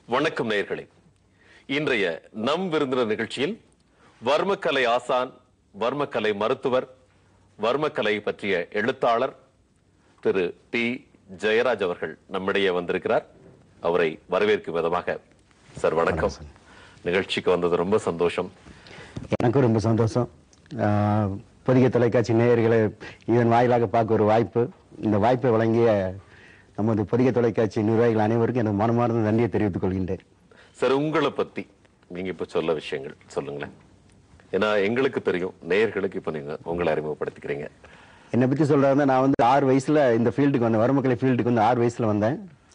வணக்கம் நேயர்களே இன்றைய நம் விருந்தினர் நிகழ்ச்சியில் வர்மக்கலை ஆசான் வர்மக்கலை மருத்துவர் வர்மக்கலை பற்றிய எழுத்தாளர் திரு டி ஜெயராஜ் அவர்கள் நம்மிடையே வந்திருக்கிறார் அவரை வரவேற்கும் விதமாக சார் வணக்கம் நிகழ்ச்சிக்கு வந்தது ரொம்ப சந்தோஷம் எனக்கும் ரொம்ப சந்தோஷம் ஆஹ், புதிய தொலைக்காட்சி நேயர்களை இதன் வாயிலாக பார்க்க ஒரு வாய்ப்பு இந்த வாய்ப்பை வழங்கிய நமது புதிய தொலைக்காட்சி நிர்வாகிகள் அனைவருக்கும் எனது மனமார்ந்த நன்றியை தெரிவித்துக் கொள்கின்றேன் சார் உங்களை பத்தி நீங்க இப்ப சொல்ல விஷயங்கள் சொல்லுங்களேன் ஏன்னா எங்களுக்கு தெரியும் நேயர்களுக்கு இப்ப நீங்க உங்களை அறிமுகப்படுத்திக்கிறீங்க என்னை பற்றி சொல்றதா நான் வந்து ஆறு வயசுல இந்த ஃபீல்டுக்கு வந்தேன் வறுமக்கலை ஃபீல்டுக்கு வந்து ஆறு வயசுல வந்தேன்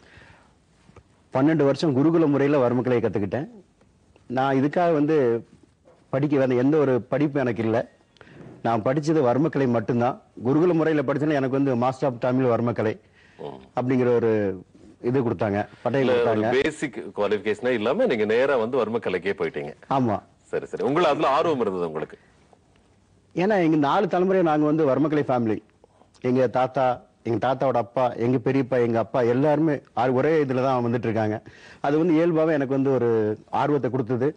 பன்னெண்டு வருஷம் குருகுல முறையில் வறுமக்கலையை கற்றுக்கிட்டேன் நான் இதுக்காக வந்து படிக்க வந்த எந்த ஒரு படிப்பு எனக்கு இல்லை நான் படிச்சது வர்மக்கலை மட்டும்தான் குருகுல முறையில் படிச்சேன்னா எனக்கு வந்து மாஸ்டர் ஆஃப் தமிழ் வர்மக்கலை அப்படிங்கிற ஒரு இது கொடுத்தாங்க பட்டையில் ஒரு கொடுத்தாங்க பேசிக் குவாலிபிகேஷனே இல்லாம நீங்க நேரா வந்து வர்மக்கலைக்கே போயிட்டீங்க ஆமா சரி சரி உங்களை அதுல ஆர்வம் இருந்தது உங்களுக்கு ஏன்னா எங்க நாலு தலைமுறை நாங்க வந்து வர்மக்கலை ஃபேமிலி எங்க தாத்தா எங்க தாத்தாவோட அப்பா எங்க பெரியப்பா எங்க அப்பா எல்லாருமே ஆ- ஒரே இதுல தான் வந்துட்டு இருக்காங்க அது வந்து இயல்பாவே எனக்கு வந்து ஒரு ஆர்வத்தை கொடுத்தது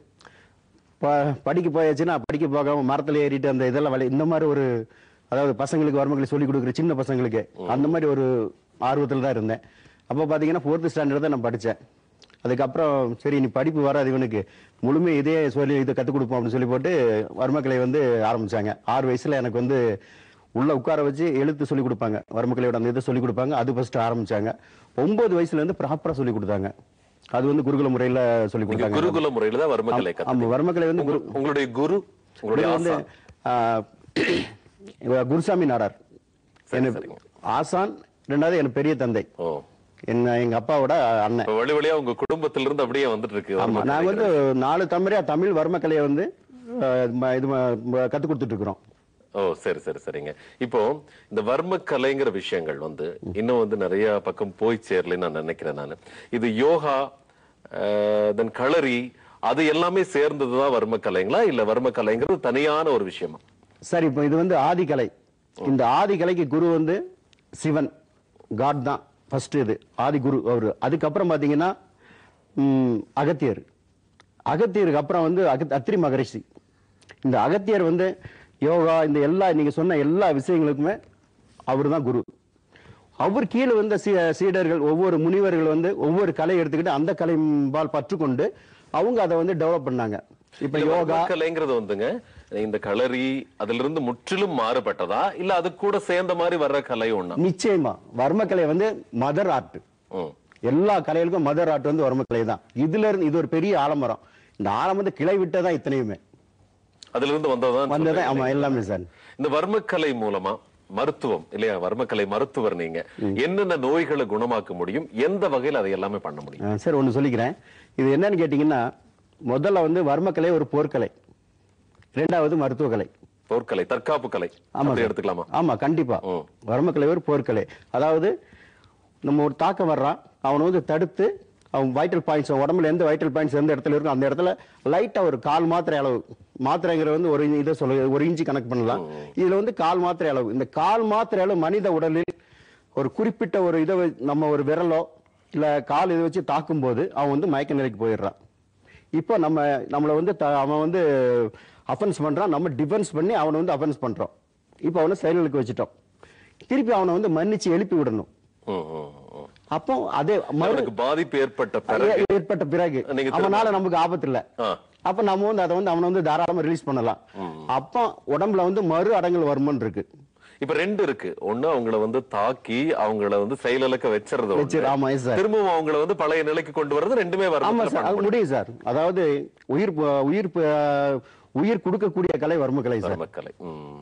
ப- படிக்க போயாச்சுன்னா படிக்க போகாம மரத்துல ஏறிட்டு அந்த இதெல்லாம் விளை இந்த மாதிரி ஒரு அதாவது பசங்களுக்கு வர்மக்கலை சொல்லி கொடுக்குற சின்ன பசங்களுக்கு அந்த மாதிரி ஒரு ஆர்வத்தில் தான் இருந்தேன் அப்போ பார்த்தீங்கன்னா ஃபோர்த்து ஸ்டாண்டர்ட் தான் நான் படித்தேன் அதுக்கப்புறம் சரி நீ படிப்பு வராது இவனுக்கு முழுமை இதே சொல்லி இதை கற்றுக் கொடுப்போம் அப்படின்னு சொல்லி போட்டு வர்மக்கலை வந்து ஆரம்பிச்சாங்க ஆறு வயசுல எனக்கு வந்து உள்ள உட்கார வச்சு எழுத்து சொல்லி கொடுப்பாங்க வர்மக்கலையோட அந்த இதை சொல்லி கொடுப்பாங்க அது ஃபர்ஸ்ட் ஆரம்பிச்சாங்க ஒன்பது வயசுல இருந்து ப்ராப்பரா சொல்லி கொடுத்தாங்க அது வந்து குருகுல முறையில சொல்லி நீங்க கொடுத்தாங்க குருகுல முறையில தான் வர்மக்கலை ஆமா கத்து வர்மக்கலை வந்து குரு உங்களுடைய குரு உங்களுடைய குரு வந்து ஆசான் ஆஹ், குருசாமி நாடார் என்ன சரிங்க. ஆசான் ரெண்டாவது என் பெரிய தந்தை ஓ என்ன எங்க அப்பாவோட அண்ணன் இப்ப வழி வழியா உங்க குடும்பத்தில இருந்து அப்படியே வந்துட்டு இருக்கு ஆமா வர்மக்கலை. நாங்க வந்து நாலு தமிழா தமிழ் வர்மக்கலையை வந்து ஆஹ், ம- இது ம- கத்துக் கொடுத்துட்டு இருக்கிறோம் ஓ சரி சரி சரிங்க இப்போ இந்த வர்மக்கலைங்கிற விஷயங்கள் வந்து இன்னும் வந்து நிறைய பக்கம் போய் சேரலன்னு நான் நினைக்கிறேன் நான் இது யோகா தென் களரி அது எல்லாமே சேர்ந்ததுதான் வர்மக்கலைங்களா இல்ல வர்மக்கலைங்கிறது தனியான ஒரு விஷயமா சரி இப்போ இது வந்து ஆதிக்கலை இந்த ஆதிக்கலைக்கு குரு வந்து சிவன் காட் தான் ஃபர்ஸ்ட் இது ஆதி குரு அவரு அதுக்கப்புறம் பாத்தீங்கன்னா ம், அகத்தியர் அகத்தியருக்கு அப்புறம் வந்து அகத் அத்திரி மகரிஷி இந்த அகத்தியர் வந்து யோகா இந்த எல்லா நீங்க சொன்ன எல்லா விஷயங்களுக்குமே அவர் தான் குரு அவர் கீழே வந்த சீ- சீடர்கள் ஒவ்வொரு முனிவர்கள் வந்து ஒவ்வொரு கலையை எடுத்துக்கிட்டு அந்த கலைபால் பற்றுக்கொண்டு அவங்க அதை வந்து டெவலப் பண்ணாங்க இப்ப இந்த யோகா வர்மக்கலைங்கிறது வந்துங்க இந்த களரி அதுல இருந்து முற்றிலும் மாறுபட்டதா இல்ல அது கூட சேர்ந்த மாதிரி வர்ற கலை ஒண்ணா நிச்சயமா வர்மக்கலை வந்து மதர் ஆர்ட் ம். எல்லா கலைகளுக்கும் மதர் ஆர்ட் வந்து வர்மக்கலை தான் இதுல இருந்து இது ஒரு பெரிய ஆலமரம் இந்த ஆலம் வந்து கிளை விட்டதான் இத்தனையுமே அதுல இருந்து வந்ததுதான் வந்ததே சொல்றீங்க. ஆமா எல்லாமே சார் இந்த வர்மக்கலை மூலமா மருத்துவம் இல்லையா வர்மக்கலை மருத்துவர் நீங்க என்னென்ன நோய்களை குணமாக்க முடியும் எந்த வகையில் அதை எல்லாமே பண்ண முடியும் ஆ, சரி ஒண்ணு சொல்லிக்கிறேன் இது என்னன்னு கேட்டீங்கன்னா முதல்ல வந்து வர்மக்கலை ஒரு போர்க்கலை ரெண்டாவது மருத்துவக்கலை போர்க்கலை தற்காப்பு கலை ஆமா அப்படி சார். எடுத்துக்கலாமா ஆமா கண்டிப்பா ம். வர்மக்கலை ஒரு போர்க்கலை அதாவது நம்ம ஒரு தாக்கம் வர்றான் அவனை வந்து தடுத்து அவன் வைட்டல் பாயிண்ட்ஸ் உடம்புல எந்த வைட்டல் பாயிண்ட்ஸ் எந்த இடத்துல இருக்கும் அந்த இடத்துல லைட்டா ஒரு கால் மாத்திரை அளவு மாத்திரைங்கிற வந்து ஒரு இதை சொல்ல ஒரு இன்ச்சு கணக்கு பண்ணலாம் இதுல வந்து கால் மாத்திரை அளவு இந்த கால் மாத்திரை அளவு மனித உடலில் ஒரு குறிப்பிட்ட ஒரு இதை வ- நம்ம ஒரு விரலோ இல்ல கால் இதை வச்சு தாக்கும் போது அவன் வந்து மயக்க நிலைக்கு போயிடுறான் இப்போ நம்ம நம்மளை வந்து த- அவன் வந்து அஃபென்ஸ் பண்றான் நம்ம டிஃபென்ஸ் பண்ணி அவனை வந்து அஃபென்ஸ் பண்றோம் இப்போ அவனை செயலுக்கு வச்சுட்டோம் திருப்பி அவனை வந்து மன்னிச்சு எழுப்பி விடணும் ம், ம், ம். அப்போ அதே மறு அவனுக்கு பாதிப்பு ஏற்பட்ட பிறகு ஏற்பட்ட பிறகு நீங்க அவனால நமக்கு ஆபத்து இல்ல ஆ, அப்ப நம்ம வந்து அதை வந்து அவனை வந்து தாராளமா ரிலீஸ் பண்ணலாம் அப்போ உடம்புல வந்து மறு அடங்கல் வருமன் இருக்கு இப்ப ரெண்டு இருக்கு ஒண்ணு அவங்கள வந்து தாக்கி அவங்கள வந்து செயலிழக்க வச்சிருது ஒண்ணு. வச்சிரு- ஆமா, yes sir. திரும்பவும் அவங்கள வந்து பழைய நிலைக்கு கொண்டு வர்றது ரெண்டுமே ஆமா வர்மத்துல சார் பண்ண அது முடியும் சார் அதாவது உயிர் ப- உயிர் ப- உயிர் கொடுக்கக்கூடிய கலை வர்ம கலை சார் வர்மக்கலை ம்.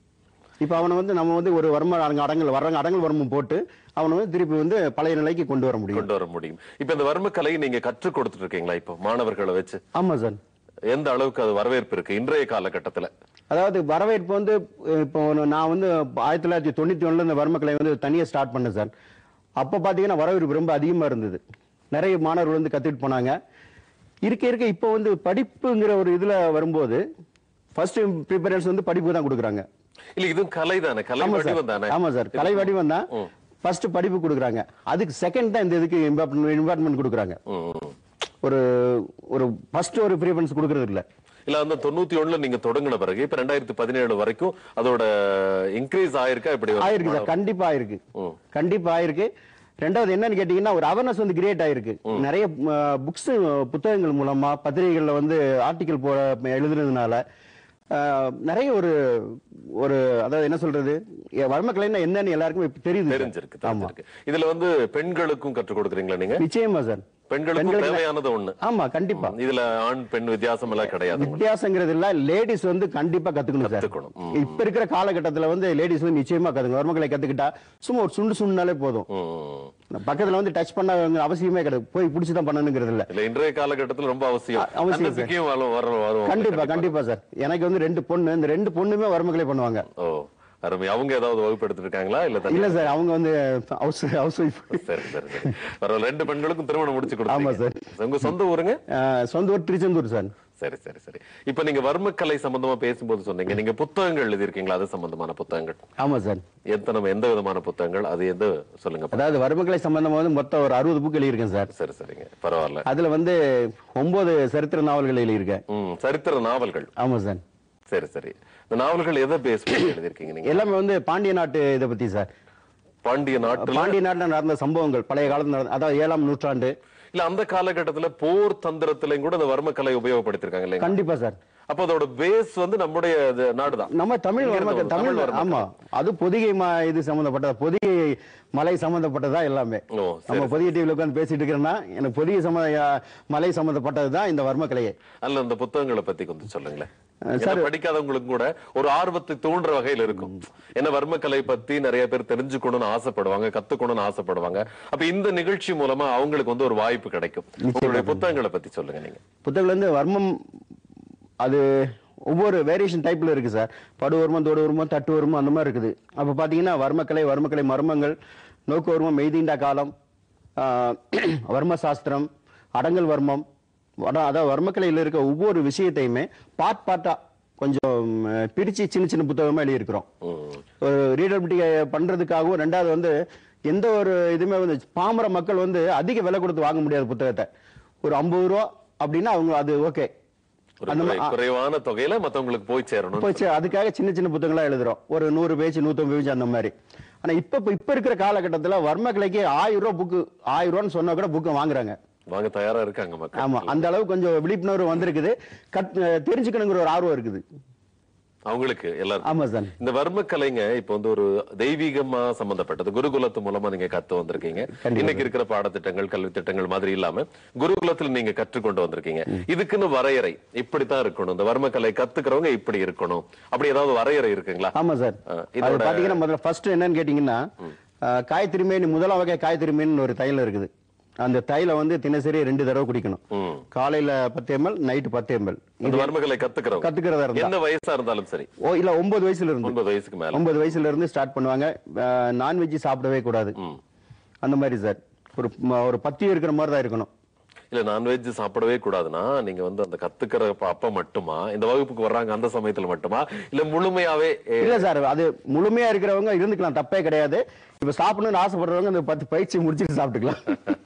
இப்ப அவனை வந்து நம்ம வந்து ஒரு வர்ம அடங்க- அடங்கல் வர்றங்க அடங்கல் வர்மம் போட்டு அவனை வந்து திருப்பி வந்து பழைய நிலைக்கு கொண்டு வர முடியும் கொண்டு வர முடியும் இப்ப இந்த வர்மக்கலையை நீங்க கற்றுக் கொடுத்துட்டு இருக்கீங்களா இப்போ மாணவர்களை வச்சு ஆமா சார் எந்த அளவுக்கு அது வரவேற்பு இருக்கு இன்றைய காலகட்டத்துல அதாவது வரவேற்பு வந்து அஹ், இப்போ நான் வந்து ஆயிரத்தி தொள்ளாயிரத்தி தொண்ணூத்தி ஒண்ணுல இந்த வர்மக்கலை வந்து தனியா ஸ்டார்ட் பண்ணேன் சார் அப்ப பாத்தீங்கன்னா வரவேற்பு ரொம்ப அதிகமா இருந்தது நிறைய மாணவர்கள் வந்து கத்துட்டு போனாங்க இருக்க இருக்க இப்போ வந்து படிப்புங்கிற ஒரு இதுல வரும்போது ஃபர்ஸ்ட் ப்ரிப்பரன்ஸ் வந்து படிப்பு தான் கொடுக்குறாங்க இல்ல இதுவும் கலை தானே கலை ஆமா வடிவம் சார் தானே ஆமா சார் கலை வடிவம் தான் ஃபர்ஸ்ட் படிப்பு கொடுக்குறாங்க அதுக்கு செகண்ட் தான் இந்த இதுக்கு இம்பார்ட்மெண்ட் கொடுக்குறாங்க ம், ம். ஒரு ஒரு ஃபர்ஸ்ட் ஒரு ப்ரீஃபரன்ஸ் கொடுக்கறது இல்ல இல்ல அந்த தொண்ணூத்தி ஒண்ணுல நீங்க தொடங்கின பிறகு இப்ப ரெண்டாயிரத்தி பதினேழு வரைக்கும் அதோட இன்க்ரீஸ் ஆயிருக்கா இப்படி ஒரு- ஆயிருக்கு சார் கண்டிப்பா ஆயிருக்கு ம். கண்டிப்பா ஆயிருக்கு ரெண்டாவது என்னன்னு கேட்டீங்கன்னா ஒரு அவேர்னஸ் வந்து கிரியேட் ஆயிருக்கு நிறைய புக்ஸ் புத்தகங்கள் மூலமா பத்திரிகைகள்ல வந்து ஆர்டிக்கல் போ எழுதுனதுனால அஹ், நிறைய ஒரு ஒரு அதாவது என்ன சொல்றது எ- வர்மக்கலைன்னா என்னன்னு எல்லாருக்கும் இப்ப தெரியுது சார். தெரிஞ்சிருக்கு தெரிஞ்சிருக்கு இதுல வந்து பெண்களுக்கும் கற்றுக் கொடுக்குறீங்களா நீங்க நிச்சயமா சார் பெண்களுக்கும் பெண்களுக்கு- தேவையானது ஒண்ணு ஆமா கண்டிப்பா இதுல ஆண் பெண் வித்தியாசம் எல்லாம் கிடையாது உங்களுக்கு. வித்தியாசங்கிறது இல்ல லேடிஸ் வந்து கண்டிப்பா கத்துக்கணும் சார் கத்துக்கணும். ம். இப்ப இருக்கிற காலகட்டத்துல வந்து லேடிஸ் வந்து நிச்சயமா கத்துக்கணும் வர்மக்கலை கத்துக்கிட்டா சும்மா ஒரு சுண்டு சுண்டுனாலே போதும் ம். பக்கத்துல வந்து டச் பண்ண அவசியமே கிடையாது போய் பிடிச்சி தான் பண்ணணுங்கிறது இல்ல இல்ல இன்றைய காலகட்டத்துல ரொம்ப அவசியம் அ- அவசியம் அந்த சிக்கியம் வரும் வரும் வரும் கண்டிப்பா கண்டிப்பா சார் எனக்கு வந்து ரெண்டு பொண்ணு இந்த ரெண்டு பொண்ணுமே வர்மக்கலை பண்ணுவாங்க ஓ அருமை அவங்க ஏதாவது வகுப்பு எடுத்துட்டு இருக்காங்களா இல்ல தனியா? இல்ல சார் அவங்க வந்து ஹவுஸ் ஹவுஸ் ஒய்ஃப் சரி சரி சரி பரவாயில்ல ரெண்டு பெண்களுக்கும் திருமணம் முடிச்சு ஆமா கொடுத்தீங்க உங்க சொந்த ஊருங்க சொந்த ஊர் திருச்செந்தூர் சார் சரி சரி சரி இப்ப நீங்க வர்மக்கலை சம்பந்தமா பேசும்போது சொன்னீங்க நீங்க புத்தகங்கள் எழுதியிருக்கீங்களா அது சம்பந்தமான புத்தகங்கள் ஆமா சார் எத்தனை எந்த விதமான புத்தகங்கள் அது எந்த சொல்லுங்க பா. அதாவது வர்மக்கலை சம்பந்தமா வந்து மொத்தம் ஒரு அறுபது புக் எழுதியிருக்கேன் சார் சரி சரிங்க பரவாயில்ல அதுல வந்து ஒன்பது சரித்திர நாவல்கள் எழுதியிருக்கேன் ம் சரித்திர நாவல்கள் ஆமா சார் சரி சரி இந்த நாவல்கள் எதை பேஸ் பண்ணி எழுதியிருக்கீங்க நீங்க எல்லாமே வந்து பாண்டிய நாட்டு இதை பத்தி சார் பாண்டிய நாட்டுல பாண்டிய நாட்டுல நடந்த சம்பவங்கள் பழைய காலத்துல நடந்த அதாவது ஏழாம் நூற்றாண்டு இல்ல அந்த காலகட்டத்துல போர் தந்திரத்திலையும் கூட இந்த வர்மக்கலை உபயோகப்படுத்திருக்காங்க இல்லைங்க கண்டிப்பா சார் அப்ப அதோட பேஸ் வந்து நம்முடைய இது நாடுதான் நம்ம தமிழ் இங்க இருந்து வர்மக்கல் வரும், தமிழ் தமிழ் வர்மக்கலை. ஆமா அது பொதிகை மா இது சம்பந்தப்பட்டது பொதிகை மலை சம்பந்தப்பட்டதா எல்லாமே ஓ சரி நம்ம பொதிகை டிவில உட்கார்ந்து பேசிட்டு இருக்கிறேன்னா எனக்கு பொதிகை சம்ம மலை சம்பந்தப்பட்டது தான் இந்த வர்மக்கலையே அல்ல அந்த புத்தகங்களை பத்தி கொஞ்சம் சொல்லுங்களேன் அஹ் ஏன்னா படிக்காதவங்களுக்கு கூட ஒரு ஆர்வத்தை தூண்டுற வகையில இருக்கும் ஏன்னா வர்மக்கலை பத்தி நிறைய பேர் தெரிஞ்சுக்கணும்னு ஆசைப்படுவாங்க கத்துக்கணும்னு ஆசைப்படுவாங்க அப்ப இந்த நிகழ்ச்சி மூலமா அவங்களுக்கு வந்து ஒரு வாய்ப்பு கிடைக்கும் உங்களுடைய புத்தகங்களை பத்தி சொல்லுங்க நீங்க புத்தகத்துல இருந்து வர்மம் அது ஒவ்வொரு வேரியேஷன் டைப்ல இருக்கு சார் படு வருமம் தோடு வருமம் தட்டு வருமம் அந்த மாதிரி இருக்குது அப்ப பாத்தீங்கன்னா வர்மக்கலை வர்மக்கலை மர்மங்கள் நோக்கு வருமம் மெய்தீண்டா காலம் ஆஹ், வர்ம சாஸ்திரம் அடங்கல் வர்மம் வட- அதாவது வர்மக்கலையில் இருக்க ஒவ்வொரு விஷயத்தையுமே பார்ட் பார்ட்டா கொஞ்சம் அஹ், பிரிச்சு சின்ன சின்ன புத்தகமா எழுதியிருக்கிறோம் ம். ஒரு ரீடபிலிட்டி பண்றதுக்காகவும் ரெண்டாவது வந்து எந்த ஒரு இதுவுமே வந்து பாமர மக்கள் வந்து அதிக விலை கொடுத்து வாங்க முடியாத புத்தகத்தை ஒரு ஐம்பது ரூபா அப்படின்னா அவங்க அது ஓகே ஒரு அந்த குறை- குறைவான தொகையில மத்தவங்களுக்கு போய் சேரணும் போச்சு அதுக்காக சின்ன சின்ன புத்தகங்களா எழுதுறோம் ஒரு நூறு பேஜ் நூத்தம்பது பேஜ் அந்த மாதிரி ஆனா இப்ப இப்ப- இப்ப இருக்கிற காலகட்டத்துல வர்மக்கலைக்கு ஆயிரம் ரூபாய் புக்கு ஆயிரம் ரூபான்னு சொன்னா கூட புக்கை வாங்குறாங்க வாங்க தயாரா இருக்காங்க மக்கள் ஆமா அந்த அளவு கொஞ்சம் விழிப்புணர்வு வந்திருக்குது கத் தெரிஞ்சுக்கணுங்கிற ஒரு ஆர்வம் இருக்குது அவங்களுக்கு எல்லாரும் ஆமா சார் இந்த வர்மக்கலைங்க இப்ப வந்து ஒரு தெய்வீகமா சம்பந்தப்பட்டது குருகுலத்து மூலமா நீங்க கத்து வந்திருக்கீங்க இன்னைக்கு இருக்கிற பாடத்திட்டங்கள் கல்வி திட்டங்கள் மாதிரி இல்லாம குருகுலத்துல நீங்க கற்றுக்கொண்டு வந்திருக்கீங்க இதுக்குன்னு வரையறை இப்படித்தான் இருக்கணும் இந்த வர்மக்கலை கத்துக்கிறவங்க இப்படி இருக்கணும் அப்படி ஏதாவது வரையறை இருக்குங்களா ஆமா சார் ஆ, அது இதோட- பாத்தீங்கன்னா முதல்ல ஃபர்ஸ்ட் என்னன்னு கேட்டீங்கன்னா ஆஹ், காய் திருமேனி முதலாம் வகை காய் திருமேனி ஒரு தைலம் இருக்குது அந்த தைலம் வந்து தினசரி ரெண்டு தடவை குடிக்கணும் ம். காலையில பத்து எம்எல் நைட்டு பத்து எம்எல் இந்த வர்மக்கலை கத்துக்கிறவங்க கத்துக்கிறதா இருந்தா எந்த வயசா இருந்தாலும் சரி ஓ இல்ல ஒன்பது வயசுல இருந்து ஒன்பது வயசுக்கு மேல ஒன்பது வயசுல இருந்து ஸ்டார்ட் பண்ணுவாங்க நான்வெஜ் சாப்பிடவே கூடாது ம். அந்த மாதிரி சார் ஒரு ம- ஒரு பத்தியம் இருக்கிற மாதிரி தான் இருக்கணும் இல்ல நான்வெஜ் சாப்பிடவே கூடாதுன்னா நீங்க வந்து அந்த கத்துக்கிற அப்ப- அப்ப மட்டுமா இந்த வகுப்புக்கு வர்றாங்க அந்த சமயத்துல மட்டுமா இல்ல முழுமையாவே ஏ, இல்ல சார் அது முழுமையா இருக்கிறவங்க இருந்துக்கலாம் தப்பே கிடையாது இப்ப சாப்பிடணும்னு ஆசைப்படுறவங்க இந்த பத்து பயிற்சி முடிச்சுட்டு சாப்பிட்டுக்கலாம்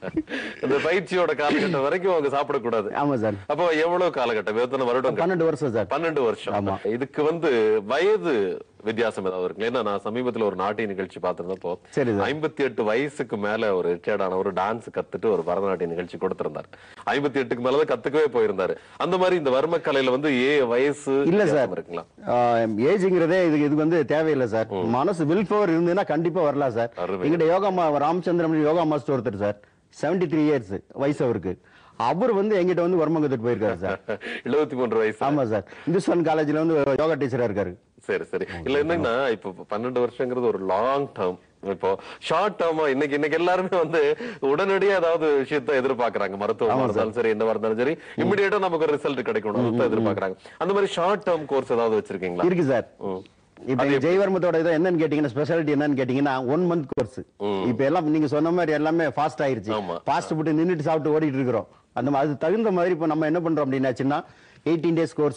இந்த பயிற்சியோட காலகட்டம் வரைக்கும் அவங்க சாப்பிடக்கூடாது ஆமா சார் அப்போ எவ்வளவு காலகட்டம் எத்தனை வருடம் பன்னெண்டு வருஷம் சார் பன்னெண்டு வருஷம் இதுக்கு வந்து வயது வித்தியாசம் ஏதாவது இருக்குங்க ஏன்னா நான் சமீபத்துல ஒரு நாட்டிய நிகழ்ச்சி பார்த்திருந்தப்போ சரி சார் ஐம்பத்தி எட்டு வயசுக்கு மேல ஒரு ரிட்டையர்ட் ஆன ஒரு டான்ஸ் கத்துட்டு ஒரு பரதநாட்டிய நிகழ்ச்சி கொடுத்திருந்தார் ஐம்பத்தி எட்டுக்கு மேலதான் கத்துக்கவே போயிருந்தாரு அந்த மாதிரி இந்த வர்ம கலையில வந்து ஏ வயசு இல்ல வித்தியாசம் சார். இருக்குங்களா ஏஜ்ங்கிறதே இது இது வந்து தேவையில்லை சார் மனசு வில் பவர் இருந்ததுன்னா கண்டிப்பா வரலாம் சார் அருமை. எங்கிட்ட யோகா மா ராமச்சந்திரன் யோகா மாஸ்டர் ஒருத்தர் சார் 73 த்ரீ இயர்ஸ் வயசு அவருக்கு அவர் வந்து எங்கிட்ட வந்து வர்மம் கத்துட்டு போயிருக்காரு சார் எழுபத்தி மூன்று வயசு ஆமா சார் இந்துஸ்தான் காலேஜ்ல வந்து யோகா டீச்சரா இருக்காரு சரி சரி இல்ல என்னன்னா இப்ப பன்னெண்டு வருஷங்கிறது ஒரு லாங் டேர்ம் இப்போ ஷார்ட் டேர்மா இன்னைக்கு இன்னைக்கு எல்லாருமே வந்து உடனடியா ஏதாவது விஷயத்த எதிர்பார்க்கறாங்க மருத்துவமா இருந்தாலும் சரி என்னவா இருந்தாலும் சரி இமிடியேட்டா நமக்கு ஒரு ரிசல்ட் கிடைக்கணும் அதான் எதிர்பார்க்கறாங்க அந்த மாதிரி ஷார்ட் டேர்ம் கோர்ஸ் ஏதாவது வச்சிருக்கீங்களா இருக்கு சார் ம். இப்ப எங்க ஜெய்வர்மத்தோட இது என்னன்னு கேட்டீங்கன்னா ஸ்பெஷாலிட்டி என்னன்னு கேட்டீங்கன்னா ஒன் மந்த் கோர்ஸ் இப்ப எல்லாம் நீங்க சொன்ன மாதிரி எல்லாமே ஃபாஸ்ட் ஆயிருச்சு ஆமா. ஃபாஸ்ட் ஃபுட் நின்னுட்டு சாப்பிட்டு ஓடிட்டு இருக்கிறோம் அந்த மாதிரி அது தகுந்த மாதிரி இப்ப நம்ம என்ன பண்றோம் அப்படின்னாச்சுன்னா eighteen days course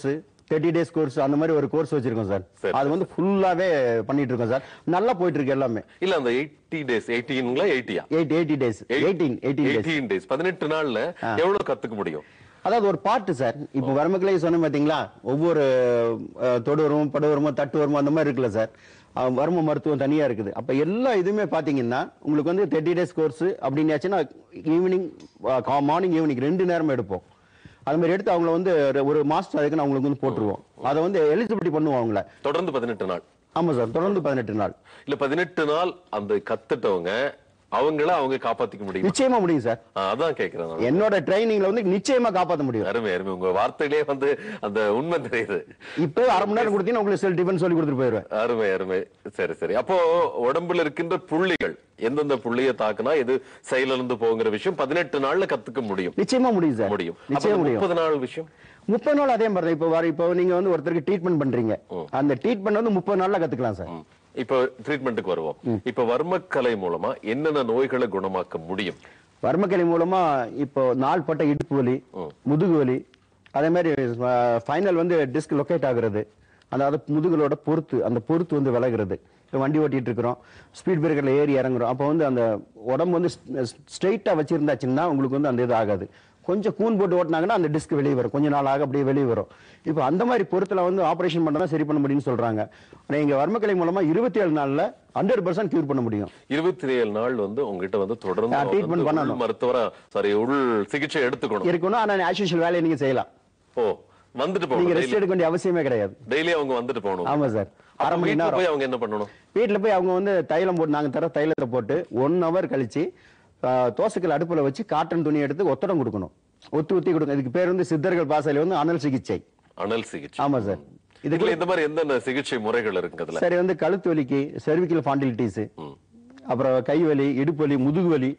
thirty days course அந்த மாதிரி ஒரு கோர்ஸ் வச்சிருக்கோம் சார் சரி. அது வந்து ஃபுல்லாவே பண்ணிட்டு இருக்கோம் சார் நல்லா போயிட்டு இருக்கு எல்லாமே இல்ல அந்த எயிட்டி டேஸ் எயிட்டீன்ங்களா எயிட்டியா eight eighty days eighteen eighteen days eighteen days பதினெட்டு நாள்ல எவ்வளவு கத்துக்க முடியும் அதாவது ஒரு பாட்டு சார் இப்போ வரமக்கலை சொன்ன பாத்தீங்களா ஒவ்வொரு அஹ், தொடு வருமோ படு வருமோ தட்டு வருமோ அந்த மாதிரி இருக்குல்ல சார் அஹ், வர்ம மருத்துவம் தனியா இருக்குது அப்ப எல்லா இதுவுமே பாத்தீங்கன்னா உங்களுக்கு வந்து தேர்ட்டி டேஸ் கோர்ஸ் அப்படின்னாச்சுன்னா ஈவினிங் மார்னிங் ஈவினிங் ரெண்டு நேரம் எடுப்போம் அது மாதிரி எடுத்து அவங்கள வந்து ஒரு- ஒரு மாஸ்டர் அதுக்கு அவங்களுக்கு வந்து போட்டுருவோம் அதை வந்து எலிஜிபிலிட்டி பண்ணுவோம் அவங்கள தொடர்ந்து பதினெட்டு நாள் ஆமா சார் தொடர்ந்து பதினெட்டு நாள் இல்ல பதினெட்டு நாள் அந்த கத்துட்டவங்க அவங்கள அவங்க காப்பாத்திக்க முடியும் நிச்சயமா முடியும் சார் அதான் கேக்குறேன் நான். என்னோட ட்ரைனிங்ல வந்து நிச்சயமா காப்பாற்ற முடியும் அருமை அருமை உங்க வார்த்தையிலே வந்து அந்த உண்மை தெரியுது இப்போ அரை மணி நேரம் கொடுத்தீங்கன்னா உங்களுக்கு செல் டிஃபன் சொல்லி கொடுத்துட்டு போயிடுவேன் அருமை அருமை சரி சரி அப்போ உடம்புல இருக்கின்ற புள்ளிகள் எந்தெந்த புள்ளியை தாக்குனா எது செயலிழந்து போங்கிற விஷயம் பதினெட்டு நாள்ல கத்துக்க முடியும் நிச்சயமா முடியும் சார் முடியும் நிச்சயம் முடியும் முப்பது நாள் விஷயம் முப்பது நாள் அதே மாதிரி தான் இப்போ வர இப்போ நீங்க வந்து ஒருத்தருக்கு ட்ரீட்மெண்ட் பண்றீங்க அந்த ட்ரீட்மெண்ட் வந்து முப்பது நாள்ல கத்துக்கலாம் சார் ம். இப்போ ட்ரீட்மெண்ட்டுக்கு வருவோம் இப்ப வர்மக்கலை மூலமா என்னென்ன நோய்களை குணமாக்க முடியும் வர்மக்கலை மூலமா இப்போ நாள்பட்ட இடுப்பு வலி முதுகு வலி அதே மாதிரி ஃபைனல் வந்து டிஸ்க் லொக்கேட் ஆகுறது அதாவது முதுகுலோட பொறுத்து அந்த பொறுத்து வந்து விலகுறது இப்போ வண்டி ஓட்டிட்டு இருக்கிறோம் ஸ்பீட் பிரேக்கர்ல ஏறி இறங்குறோம் அப்போ வந்து அந்த உடம்பு வந்து ஸ்ட்ரெயிட்டா வச்சிருந்தாச்சுன்னா உங்களுக்கு வந்து அந்த இது ஆகாது கொஞ்சம் கூன் போட்டு ஓட்டினாங்கன்னா அந்த டிஸ்க் வெளியே வரும் கொஞ்ச நாள் ஆக அப்படியே வெளியே வரும் இப்போ அந்த மாதிரி பொறுத்துல வந்து ஆபரேஷன் பண்ணா சரி பண்ண முடியும்னு சொல்றாங்க ஆனா இங்க வர்மக்கலை மூலமா இருபத்தி ஏழு நாள்ல ஹண்ட்ரட் பர்சன்ட் கியூர் பண்ண முடியும் இருபத்தி ஏழு நாள் வந்து உங்ககிட்ட வந்து தொடர்ந்து ஆ, அவங்க treatment வந்து பண்ணணும். உள் மருத்துவரா சாரி உள் சிகிச்சை எடுத்துக்கணும் இருக்கணும் ஆனா ஆஸ் யூஷுவல் வேலையை நீங்க செய்யலாம் ஓ வந்துட்டு நீங்க போகணும் ரெஸ்ட் எடுக்க வேண்டிய அவசியமே கிடையாது டெய்லி அவங்க வந்துட்டு போகணும் ஆமா சார் அரை அப்ப மணி வீட்டுல நேரம் போய் அவங்க என்ன பண்ணணும் வீட்டுல போய் அவங்க வந்து தைலம் போட்டு நாங்க தர தைலத்தை போட்டு ஒன் ஹவர் கழிச்சு ஆ, தோசைக்கல் அடுப்புல வச்சு காட்டன் துணி எடுத்து ஒத்தடம் கொடுக்கணும் ஒத்து ஊத்தி கொடுக்கணும் இதுக்கு பேர் வந்து சித்தர்கள் பாசையில வந்து அனல் சிகிச்சை அனல் சிகிச்சை ஆமா சார் இதுக்கு இதுல இந்த மாதிரி எந்தெந்த சிகிச்சை முறைகள் இருக்கு அதுல சரி வந்து கழுத்து வலிக்கு செர்விக்கல் ஃபாண்டிலிட்டிஸ் அப்புறம் கை வலி இடுப்பு வலி முதுகு வலி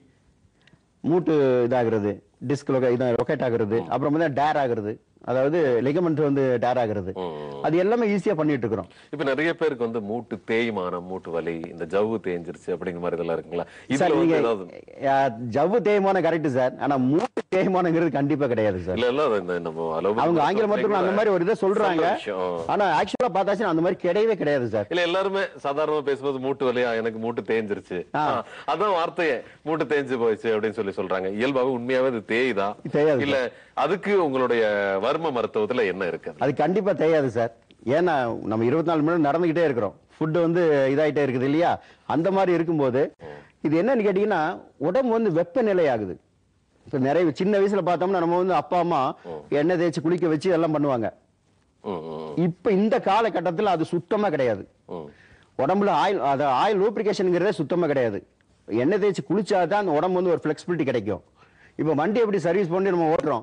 மூட்டு இதாகிறது டிஸ்க் இதான் ரொக்கேட் ஆகுறது அப்புறம் வந்து டேர் ஆகுறது அதாவது லெகமெண்ட் வந்து டேர் ஆகுறது அது எல்லாமே ஈஸியா பண்ணிட்டு இருக்கிறோம் இப்ப நிறைய பேருக்கு வந்து மூட்டு தேய்மானம் மூட்டு வலி இந்த ஜவ்வு தேஞ்சிருச்சு அப்படிங்கிற மாதிரி இதெல்லாம் இருக்குங்களா சார் இதுல வந்து நீங்க ஏதாவது அஹ், ஜவ்வு தேய்மானம் கரெக்ட் சார் ஆனா மூட்டு தேய்மானங்கிறது கண்டிப்பா கிடையாது சார் இல்ல இல்ல அது இந்த நம்ம allopathy அவங்க ஆங்கில மருத்துவர்கள் அந்த மாதிரி ஒரு இதை சொல்றாங்க சொல்ற விஷயம். ஆனா ஆக்சுவலா பார்த்தாச்சுன்னா அந்த மாதிரி கிடையவே கிடையாது சார் இல்ல எல்லாருமே சாதாரணமா பேசும்போது மூட்டு வலியா எனக்கு மூட்டு தேஞ்சிருச்சு ஆ, அதான் வார்த்தையே மூட்டு தேஞ்சு போயிடுச்சு அப்படின்னு சொல்லி சொல்றாங்க இயல்பாக உண்மையாவே அது தேயுதா தேயாது இல்ல அதுக்கு உங்களுடைய வர்ம மருத்துவத்துல என்ன இருக்கு அது கண்டிப்பா தேயாது சார் ஏன்னா நம்ம இருபத்தி நாலு மணி நேரம் நடந்துகிட்டே இருக்கிறோம் ஃபுட் வந்து இதாயிட்டே இருக்குது இல்லையா அந்த மாதிரி இருக்கும்போது இது என்னன்னு கேட்டீங்கன்னா உடம்பு வந்து வெப்பநிலை ஆகுது இப்ப நிறைய சின்ன வயசுல பார்த்தோம்னா நம்ம வந்து அப்பா அம்மா எண்ணெய் தேய்ச்சி குளிக்க வச்சு எல்லாம் பண்ணுவாங்க ம், ம், இப்ப இந்த காலகட்டத்துல அது சுத்தமா கிடையாது ம். உடம்புல ஆயில் அது ஆயில் லூப்ரிகேஷனுங்கிறதே சுத்தமா கிடையாது எண்ணெய் தேய்ச்சி குளிச்சாதான் அந்த உடம்பு வந்து ஒரு ஃபிளெக்சிபிலிட்டி கிடைக்கும் இப்போ வண்டி எப்படி சர்வீஸ் பண்ணி நம்ம ஓட்டுறோம்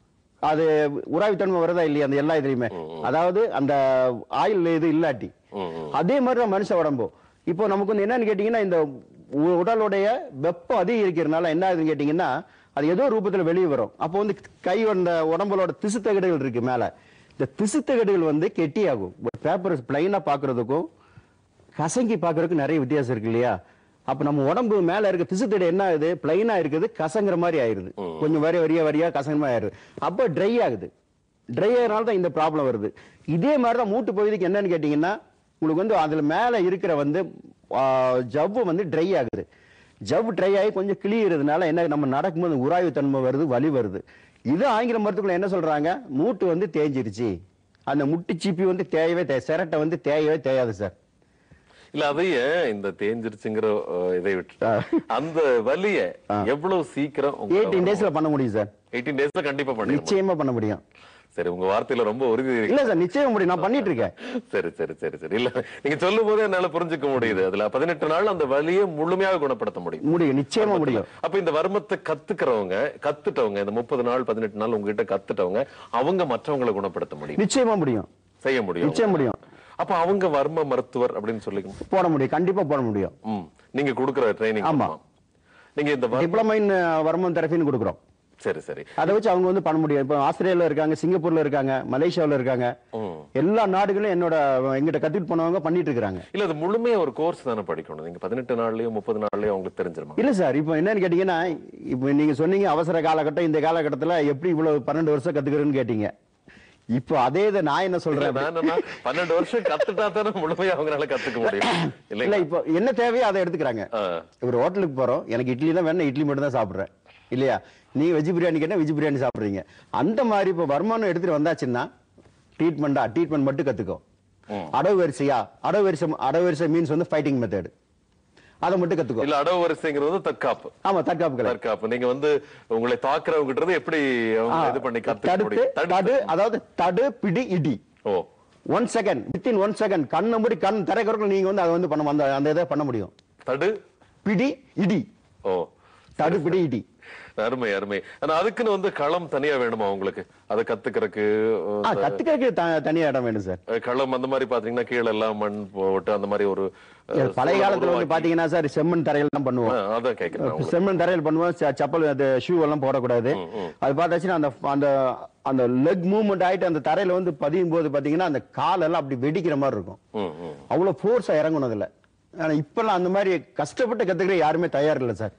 அது உராய்வுத்தன்மை வருதா இல்லையா அந்த எல்லா இதுலயுமே அதாவது அந்த ஆயில் இது இல்லாட்டி அதே மாதிரி தான் மனுஷ உடம்பு இப்போ நமக்கு வந்து என்னன்னு கேட்டீங்கன்னா இந்த உ- உடலுடைய வெப்பம் அதிகரிக்கிறதுனால என்ன ஆகுதுன்னு கேட்டீங்கன்னா அது ஏதோ ரூபத்துல வெளியே வரும் அப்போ வந்து கை அந்த உடம்புலோட திசு தகடுகள் இருக்கு மேல இந்த திசு தகடுகள் வந்து கெட்டியாகும் ஒரு பேப்பர் பிளைனா பாக்குறதுக்கும் கசங்கி பார்க்கறதுக்கு நிறைய வித்தியாசம் இருக்கு இல்லையா அப்ப நம்ம உடம்பு மேல இருக்க திசுத்தடை என்ன ஆகுது பிளைனா இருக்குது கசங்குற மாதிரி ஆயிருது கொஞ்சம் வரி வரியா வரியா கசங்குற மாதிரி ஆயிருது அப்ப ட்ரை ஆகுது ட்ரை ஆகிறனால தான் இந்த ப்ராப்ளம் வருது இதே மாதிரி தான் மூட்டு பகுதிக்கு என்னன்னு கேட்டீங்கன்னா உங்களுக்கு வந்து அதுல மேல இருக்கிற வந்து ஆ, ஜவ்வு வந்து ட்ரை ஆகுது ஜவ்வு ட்ரை ஆகி கொஞ்சம் கிளியறதுனால என்ன நம்ம நடக்கும்போது உராய்வு தன்மை வருது வலி வருது இது ஆங்கில மருத்துவர்கள் என்ன சொல்றாங்க மூட்டு வந்து தேஞ்சிருச்சு அந்த முட்டு சீப்பி வந்து தேயவே தே சிரட்டை வந்து தேயவே தேயாது சார் இல்ல அதையே இந்த தேஞ்சிருச்சுங்கிற அஹ், இதை விட்டு அந்த வலிய எவ்வளவு சீக்கிரம் எயிட்டீன் டேஸ்ல பண்ண முடியும் சார் எயிட்டீன் டேஸ்ல கண்டிப்பா பண்ணிடலாம் நிச்சயமா பண்ண முடியும் சரி உங்க வார்த்தையில ரொம்ப உறுதி இருக்கு இல்ல சார் நிச்சயம் முடியும் நான் பண்ணிட்டு இருக்கேன் சரி சரி சரி சரி இல்ல நீங்க சொல்லும் போதே என்னால புரிஞ்சுக்க முடியுது அதுல பதினெட்டு நாள் அந்த வலியை முழுமையாக குணப்படுத்த முடியும் முடியும் நிச்சயமா முடியும் அப்ப இந்த வர்மத்தை கத்துக்கிறவங்க கத்துட்டவங்க இந்த முப்பது நாள் பதினெட்டு நாள் உங்ககிட்ட கத்துட்டவங்க அவங்க மற்றவங்களை குணப்படுத்த முடியும் நிச்சயமா முடியும் செய்ய முடியும் நிச்சயம் முடியும் அப்ப அவங்க வர்ம மருத்துவர் அப்படின்னு சொல்லிக்கணும் போட முடியும் கண்டிப்பா போட முடியும் ம் நீங்க கொடுக்கிற ட்ரைனிங் ஆமா. நீங்க இந்த வர்- டிப்ளமா இன் வர்மம் தெரபின்னு கொடுக்குறோம் சரி சரி அதை வச்சு அவங்க வந்து பண்ண முடியும் இப்போ ஆஸ்திரேலியால இருக்காங்க சிங்கப்பூர்ல இருக்காங்க மலேசியாவுல இருக்காங்க ம். எல்லா நாடுகளும் என்னோட எங்கிட்ட கத்துட்டு போனவங்க பண்ணிட்டு இருக்காங்க இல்ல அது முழுமையா ஒரு கோர்ஸ் தானே படிக்கணும் நீங்க பதினெட்டு நாள்லயோ முப்பது நாள்லயோ அவங்களுக்கு தெரிஞ்சிருமா இல்ல சார் இப்போ என்னன்னு கேட்டீங்கன்னா இப்போ நீங்க சொன்னீங்க அவசர காலகட்டம் இந்த காலகட்டத்துல எப்படி இவ்வளவு பன்னெண்டு வருஷம் கத்துக்கிறேன்னு கேட்டீங்க இப்போ அதே இதை நான் என்ன சொல்றேன் நான் என்னன்னா பன்னெண்டு வருஷம் கத்துட்டா தானே முழுமையா அவங்களால கத்துக்க முடியும் இல்ல இல்லைங்களா இப்போ என்ன தேவையோ அதை எடுத்துக்கிறாங்க ஆ. ஒரு ஹோட்டலுக்கு போறோம் எனக்கு இட்லி தான் வேணும் இட்லி மட்டும் தான் சாப்பிடுறேன் இல்லையா நீ வெஜ் பிரியாணி கேட்டா வெஜ் பிரியாணி சாப்பிடுறீங்க அந்த மாதிரி இப்போ வருமானம் எடுத்துட்டு வந்தாச்சுன்னா ட்ரீட்மெண்டா ட்ரீட்மெண்ட் மட்டும் கத்துக்கோ அடவு வரிசையா அடவு வரிசை அடவு வரிசை மீன்ஸ் வந்து ஃபைட்டிங் மெத்தட் அதை மட்டும் கத்துக்கோ இல்ல அடவு வரிசைங்கிறது வந்து தற்காப்பு ஆமா தற்காப்பு கலை தற்காப்பு நீங்க வந்து உங்களை தாக்குறவங்கிட்டது எப்படி அவங்க இது பண்ணி கத்துக்க தடுத்து முடியும் தடு தடுத்து அதாவது தடு பிடி இடி ஓ one second within one second கண்ணை மூடி கண் திறக்கிறதுக்கு நீங்க வந்து அதை வந்து பண்ண அந்த அந்த இதை பண்ண முடியும் தடு பிடி இடி ஓ தடு பிடி இடி அருமை அருமை ஆனா அதுக்குன்னு வந்து களம் தனியா வேணுமா உங்களுக்கு அதை கத்துக்கிறதுக்கு ஆ, கத்துக்கிறதுக்கு த- தனியா இடம் வேணும் சார் அஹ், களம் அந்த மாதிரி பாத்தீங்கன்னா கீழே எல்லாம் மண் போட்டு அந்த மாதிரி ஒரு அஹ், பழைய சூழலை காலத்துல வந்து உருவாக்கி- பாத்தீங்கன்னா சார் செம்மண் தரையில தான் பண்ணுவோம் அஹ், அதான் கேக்குறேன் நான் உங்களுக்கு. செம்மண் தரையில் பண்ணுவோம் ச- செப்பல் அது ஷூ எல்லாம் போடக்கூடாது அது பார்த்தாச்சுன்னா அந்த அந்த அந்த லெக் மூவ்மெண்ட் ஆயிட்டு அந்த தரையில வந்து பதியும் போது பாத்தீங்கன்னா அந்த கால் எல்லாம் அப்படி வெடிக்கிற மாதிரி இருக்கும் ம், ம். அவ்வளவு ஃபோர்ஸா இறங்கணும் அதுல ஆனா இப்பெல்லாம் அந்த மாதிரி கஷ்டப்பட்டு கத்துக்கிற யாருமே தயார் இல்ல சார்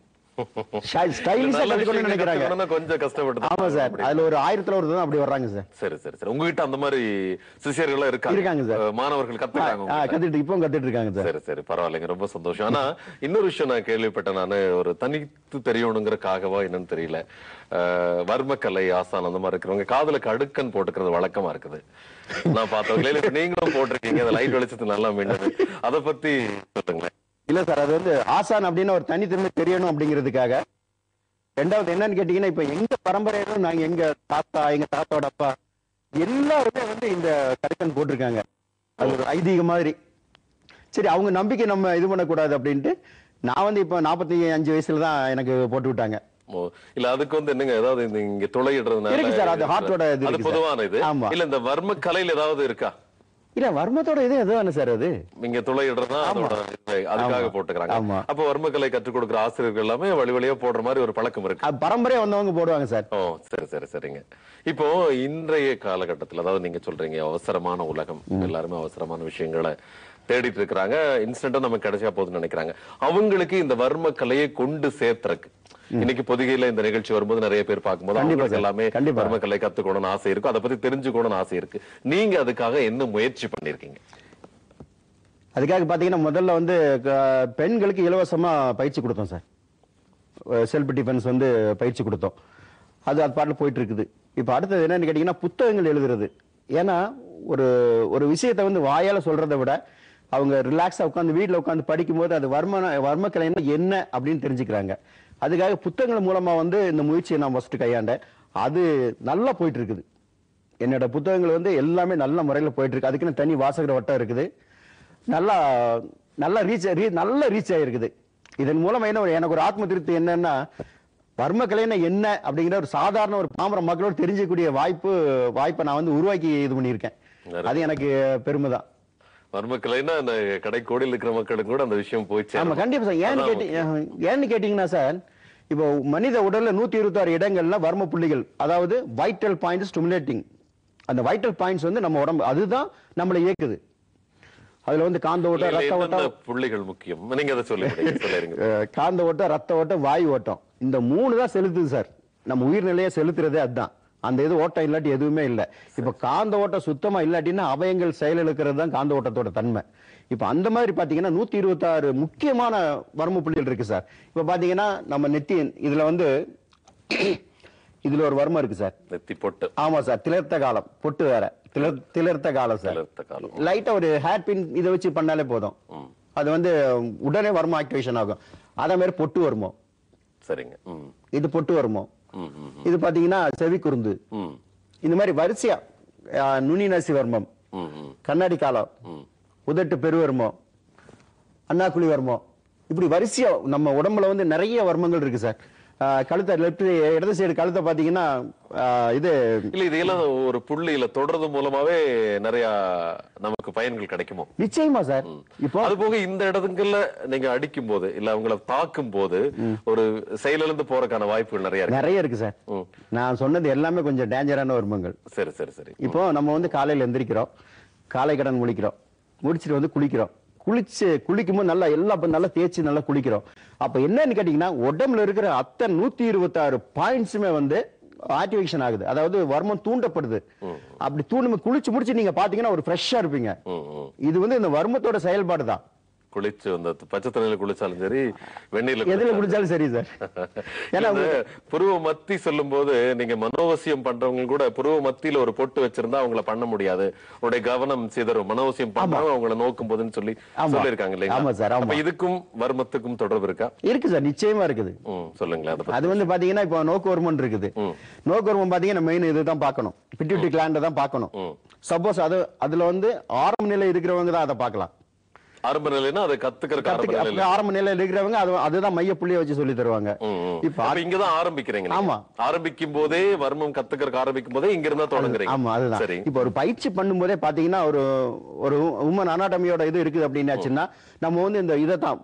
ஸ்டைலிஷா நல்ல கத்துக்கணும்னு விஷயங்கள் நினைக்கிறாங்க கத்துக்கணும்னா கொஞ்சம் கஷ்டப்பட்டு தான் ஆமா சார் அப்படி. அதுல ஒரு ஆயிரத்துல ஒரு தான் அப்படி வர்றாங்க சார் சரி சரி சரி உங்ககிட்ட அந்த மாதிரி சிஷியர்கள் இருக்காங்க இருக்காங்க சார். அஹ், மாணவர்கள் கத்துக்காங்க ஆ, உங்ககிட்ட. கத்துட்டு இப்போ கத்துட்டு இருக்காங்க சார் சரி சரி பரவாயில்லைங்க ரொம்ப சந்தோஷம் ஆனா இன்னொரு விஷயம் நான் கேள்விப்பட்டேன் நானு ஒரு தனித்து தெரியணுங்கிறக்காகவா என்னன்னு தெரியல அஹ், வர்மக்கலை ஆசான் அந்த மாதிரி இருக்கிறவங்க காதுல அடுக்கன் போட்டுக்கிறது வழக்கமா இருக்குது நான் பார்த்தவங்களே இல்ல, இப்ப நீங்களும் போட்டிருக்கீங்க அந்த லைட் வெளிச்சத்து நல்லா மின்னது அதை பத்தி சொல்லுங்களேன் இல்ல சார் அது வந்து ஆசான் அப்படின்னு ஒரு தனித்தன்மை தெரியணும் அப்படிங்கிறதுக்காக ரெண்டாவது என்னன்னு கேட்டீங்கன்னா இப்ப எங்க பரம்பரையிலும் நாங்க எங்க தாத்தா எங்க தாத்தாவோட அப்பா எல்லாருமே வந்து இந்த கடுக்கன் போட்டிருக்காங்க அது ஒரு ஐதீக மாதிரி சரி அவங்க நம்பிக்கை நம்ம இது பண்ணக்கூடாது அப்படின்ட்டு நான் வந்து இப்ப நாற்பத்தி அஞ்சு வயசுல தான் எனக்கு போட்டு விட்டாங்க ஓ, இல்ல அதுக்கு வந்து என்னங்க ஏதாவது இந்த இங்க துளையிடுறதுனால இருக்கு சார், அது heart-ஓட இது அது இருக்கு சார். பொதுவான இது ஆமா. இல்ல இந்த வர்ம கலையில ஏதாவது இருக்கா இல்ல வர்மத்தோட இது எதுவான சார் அது இங்க துளையிடுறதா அதோட இது, அதுக்காக ஆமா. போட்டுக்கிறாங்க ஆமா. அப்ப வர்மக்கலை கற்றுக் கொடுக்குற ஆசிரியர்கள் எல்லாமே வழி வழியா போடுற மாதிரி ஒரு பழக்கம் இருக்கு அது பரம்பரையா வந்தவங்க போடுவாங்க சார் ஓ சரி சரி சரிங்க இப்போ இன்றைய காலகட்டத்துல அதாவது நீங்க சொல்றீங்க அவசரமான உலகம் எல்லாருமே அவசரமான விஷயங்களை தேடிட்டு இருக்கிறாங்க இன்ஸ்டன்டா நமக்கு கிடைச்சா போதும்னு நினைக்கிறாங்க அவங்களுக்கு இந்த வர்ம கலையை கொண்டு சேர்த்துறக்கு இன்னைக்கு பொதிகையில இந்த நிகழ்ச்சி வரும்போது நிறைய பேர் பார்க்கும்போது கண்டிப்பா அவங்களுக்கு சார். எல்லாமே கண்டிப்பா. வர்ம கலை கத்துக்கணும்னு ஆசை இருக்கும் அதை பத்தி தெரிஞ்சுக்கணும்னு ஆசை இருக்கு நீங்க அதுக்காக என்ன முயற்சி பண்ணிருக்கீங்க அதுக்காக பாத்தீங்கன்னா முதல்ல வந்து க- பெண்களுக்கு இலவசமா பயிற்சி கொடுத்தோம் சார் செல்ஃப் டிஃபென்ஸ் வந்து பயிற்சி கொடுத்தோம் அது அது பாட்டில் போயிட்டு இருக்குது இப்போ அடுத்தது என்னன்னு கேட்டீங்கன்னா புத்தகங்கள் எழுதுறது ஏன்னா ஒரு ஒரு விஷயத்தை வந்து வாயால சொல்றதை விட அவங்க ரிலாக்ஸா உட்காந்து வீட்டில் உட்காந்து படிக்கும்போது அது வர்ம வர்மக்கலைன்னா என்ன அப்படின்னு தெரிஞ்சுக்கிறாங்க அதுக்காக புத்தகங்கள் மூலமா வந்து இந்த முயற்சியை நான் ஃபர்ஸ்ட் கையாண்டேன் அது நல்லா போயிட்டு இருக்குது என்னோட புத்தகங்கள் வந்து எல்லாமே நல்ல முறையில் போயிட்டு இருக்கு அதுக்குன்னு தனி வாசகர் வட்டம் இருக்குது நல்லா நல்லா ரீச் நல்ல ரீச் ஆயிருக்குது இதன் மூலம் என்ன ஒரு- எனக்கு ஒரு ஆத்ம திருப்தி என்னன்னா வர்மக்கலைன்னா என்ன அப்படிங்கிற ஒரு சாதாரண ஒரு பாமர மக்களோடு தெரிஞ்சக்கூடிய வாய்ப்பு வாய்ப்பை நான் வந்து உருவாக்கி இது பண்ணியிருக்கேன் அது எனக்கு பெருமை தான் வர்ம கலைன்னா அந்த கடைக்கோடியில் இருக்கிற மக்களுக்கு கூட அந்த விஷயம் போய் ஆமா சேரணும். கண்டிப்பா சார் ஏன்னு அதான் கேட்டீங்க ஏன்னு கேட்டீங்கன்னா சார் இப்போ மனித உடல்ல நூத்தி இருபத்தாறு இடங்கள்ல வர்ம புள்ளிகள் அதாவது வைட்டல் பாயிண்ட் ஸ்டிமுலேட்டிங் அந்த வைட்டல் பாயிண்ட்ஸ் வந்து நம்ம உடம்பு அதுதான் நம்மளை இயக்குது அதுல வந்து காந்த ஓட்டம் இதுல ரத்த எந்தெந்த ஓட்டம் புள்ளிகள் முக்கியம் நீங்க அதை சொல்லி சொல்லிருங்க அஹ், காந்த ஓட்டம் ரத்த ஓட்டம் வாயு ஓட்டம் இந்த மூணு தான் செலுத்துது சார் நம்ம உயிர்நிலையை செலுத்துறதே அதுதான் அந்த இது ஓட்டம் இல்லாட்டி எதுவுமே இல்ல இப்ப காந்த ஓட்டம் சுத்தமா இல்லாட்டின்னா அவயங்கள் செயலிழக்கிறது தான் காந்த ஓட்டத்தோட தன்மை இப்ப அந்த மாதிரி பாத்தீங்கன்னா நூத்தி இருபத்தாறு முக்கியமான வர்ம புள்ளிகள் இருக்கு சார் இப்ப பாத்தீங்கன்னா நம்ம நெத்தி இதுல வந்து இதுல ஒரு வர்மம் இருக்கு சார் நெத்தி பொட்டு ஆமா சார் திளர்த்த காலம் பொட்டு வேற திளர் திளர்த்த காலம் சார் திளர்த்த காலம். லைட்டா ஒரு ஹேர் பின் இதை வச்சு பண்ணாலே போதும் அது வந்து உடனே வர்மம் ஆக்டிவேஷன் ஆகும் அதே மாதிரி பொட்டு வருமோ சரிங்க ம் இது பொட்டு வருமோ ம் ம் இது பாத்தீங்கன்னா செவி குறுந்து ம் இந்த மாதிரி வரிசையா ஆஹ், நுனி நசி வர்மம் ம் ம் கண்ணாடி காலம் ம் உதட்டு பெருவர்மம் அண்ணாக்குழி வர்மம் இப்படி வரிசையா நம்ம உடம்புல வந்து நிறைய வர்மங்கள் இருக்கு சார் ஆஹ், கழுத்தை லெப்ட் இடது சைடு கழுத்தை பாத்தீங்கன்னா ஆஹ், இது இல்ல இதெல்லாம் ஒரு புள்ளியில தொடர்றது மூலமாவே நிறைய நமக்கு பயன்கள் கிடைக்குமோ நிச்சயமா சார் இப்போ அது போக இந்த இடத்துக்குள்ள நீங்க அடிக்கும் போது இல்ல அவங்கள தாக்கும் போது ஒரு செயலிழந்து போறதுக்கான வாய்ப்புகள் நிறைய இருக்கு நிறைய இருக்கு சார் ம். நான் சொன்னது எல்லாமே கொஞ்சம் டேஞ்சரான வர்மங்கள் சரி சரி சரி இப்போ நம்ம வந்து காலையில எந்திரிக்கிறோம் காலை கடன் முழிக்கிறோம் முடிச்சிட்டு வந்து குளிக்கிறோம் குளிச்சு குளிக்கும்போது நல்லா எல்லா ப- நல்லா தேய்ச்சி நல்லா குளிக்கிறோம் அப்ப என்னன்னு கேட்டீங்கன்னா உடம்புல இருக்கிற அத்தனை நூத்தி இருபத்தாறு பாயிண்ட்ஸுமே வந்து ஆக்டிவேஷன் ஆகுது அதாவது வர்மம் தூண்டப்படுது அப்படி தூண்டும் குளிச்சு முடிச்சு நீங்க பாத்தீங்கன்னா ஒரு ஃப்ரெஷ்ஷா இருப்பீங்க ம், ம். இது வந்து இந்த வர்மத்தோட செயல்பாடு தான் குளிச்சு அந்த பச்சை தண்ணியில குளிச்சாலும் சரி வெந்நீர்ல எதுல குளிச்சாலும் குடிச்சாலும் சரி சார் ஏன்னா இந்த புருவ மத்தி சொல்லும் போது நீங்க மனோவசியம் பண்றவங்க கூட புருவ மத்தியில ஒரு பொட்டு வச்சிருந்தா அவங்கள பண்ண முடியாது உங்களுடைய கவனம் சிதறும் மனோவசியம் பண்றவங்க அவங்கள நோக்கும் போதுன்னு சொல்லி ஆமா. சொல்லிருக்காங்க ஆமா இல்லைங்களா சார், ஆமா. அப்ப இதுக்கும் வர்மத்துக்கும் தொடர்பு இருக்கா இருக்கு சார் நிச்சயமா இருக்குது ம் சொல்லுங்களேன் அதை பத்தி. அது வந்து பாத்தீங்கன்னா இப்போ நோக்கு ஹார்மோன் இருக்குது நோக்கு ஹார்மோன் பாத்தீங்கன்னா மெயின் இதுதான் பார்க்கணும் பிட்யூட்டி கிளாண்ட தான் பார்க்கணும் சப்போஸ் அது அதுல வந்து ஆரம்ப நிலை இருக்கிறவங்க தான் அதை பார்க்கலாம் ஆரம்ப நிலைன்னா அதை கத்துக்கிறதுக்கு ஆரம்ப கத்துக்க- நிலையில அப்ப ஆரம்ப நிலையில இருக்கிறவங்க அது அதுதான் மைய புள்ளிய வச்சு சொல்லி தருவாங்க ம், ம். இப்ப அப்ப இங்கதான் ஆரம்பிக்கிறீங்க நீங்க. ஆமா. ஆரம்பிக்கும் போதே வர்மம் கத்துக்கிறதுக்கு ஆரம்பிக்கும் போதே இங்க இருந்தா தொடங்குறீங்க ஆமா அதுதான் சரி இப்ப ஒரு பயிற்சி பண்ணும்போதே பாத்தீங்கன்னா ஒரு ஒரு உமன் அனாட்டமியோட இது இருக்குது அப்படின்னாச்சுன்னா நம்ம வந்து இந்த இதை தான்